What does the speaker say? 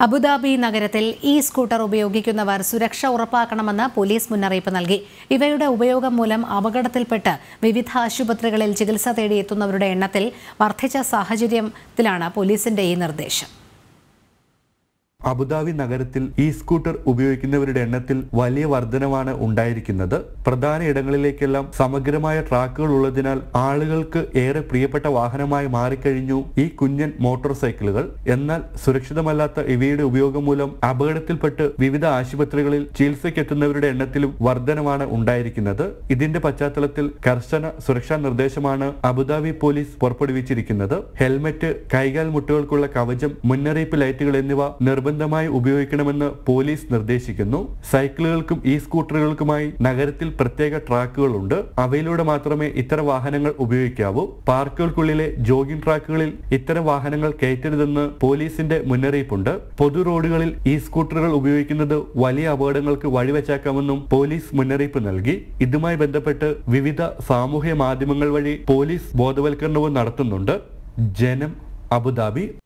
Abu Dhabi നഗരത്തിൽ ഈ scooter ഉപയോഗിക്കുന്നവർ സുരക്ഷ ഉറപ്പാക്കണമെന്ന് പോലീസ് മുന്നറിയിപ്പ് നൽകി ഇവയുടെ ഉപയോഗം മൂലം അപകടത്തിൽപ്പെട്ട് വിവിധ ആശുപത്രികളിൽ ചികിത്സ തേടിയെത്തുന്നവരുടെ എണ്ണത്തിൽ വർദ്ധിച്ച സാഹചര്യത്തിലാണ് പോലീസിന്റെ ഈ നിർദ്ദേശം അബുദാബി നഗരത്തിൽ ഈ സ്കൂട്ടർ ഉപയോഗിക്കുന്നവരുടെ എണ്ണത്തിൽ വലിയ വർധനവാണ് ഉണ്ടായിരിക്കുന്നത് പ്രധാന ഇടങ്ങളിലേക്കെല്ലാം സമഗ്രമായ ട്രാക്കുകൾ ഉള്ളതിനാൽ ആളുകൾക്ക് ഏറെ പ്രിയപ്പെട്ട വാഹനമായി മാറിക്കഴിഞ്ഞു ഈ കുഞ്ഞൻ മോട്ടോർ സൈക്കിളുകൾ എന്നാൽ സുരക്ഷിതമല്ലാത്ത ഇവയുടെ ഉപയോഗം മൂലം അപകടത്തിൽപ്പെട്ട് വിവിധ ആശുപത്രികളിൽ ചികിത്സയ്ക്കെത്തുന്നവരുടെ എണ്ണത്തിലും വർധനവാണ് ഉണ്ടായിരിക്കുന്നത് ഇതിന്റെ പശ്ചാത്തലത്തിൽ കർശന സുരക്ഷാ നിർദ്ദേശമാണ് അബുദാബി പോലീസ് പുറപ്പെടുവിച്ചിരിക്കുന്നത് ഹെൽമറ്റ് കൈകാൽ മുട്ടുകൾക്കുള്ള കവചം മുന്നറിയിപ്പ് ലൈറ്റുകൾ എന്നിവ നിർബന്ധമായി ഉപയോഗിക്കണമെന്ന് പോലീസ് നിർദ്ദേശിക്കുന്നു സൈക്കിളുകൾക്കും ഈ സ്കൂട്ടറുകൾക്കുമായി നഗരത്തിൽ പ്രത്യേക ട്രാക്കുകളുണ്ട് അവയിലൂടെ മാത്രമേ ഇത്തരം വാഹനങ്ങൾ ഉപയോഗിക്കാവൂ പാർക്കുകൾക്കുള്ളിലെ ജോഗിംഗ് ട്രാക്കുകളിൽ ഇത്തരം വാഹനങ്ങൾ കയറ്റരുതെന്ന് പോലീസിന്റെ മുന്നറിയിപ്പുണ്ട് പൊതു റോഡുകളിൽ ഈ സ്കൂട്ടറുകൾ ഉപയോഗിക്കുന്നത് വലിയ അപകടങ്ങൾക്ക് വഴിവെച്ചേക്കാമെന്നും പോലീസ് മുന്നറിയിപ്പ് നൽകി ഇതുമായി ബന്ധപ്പെട്ട് വിവിധ സാമൂഹ്യ മാധ്യമങ്ങൾ വഴി പോലീസ് ബോധവൽക്കരണവും നടത്തുന്നുണ്ട് ജനം അബുദാബി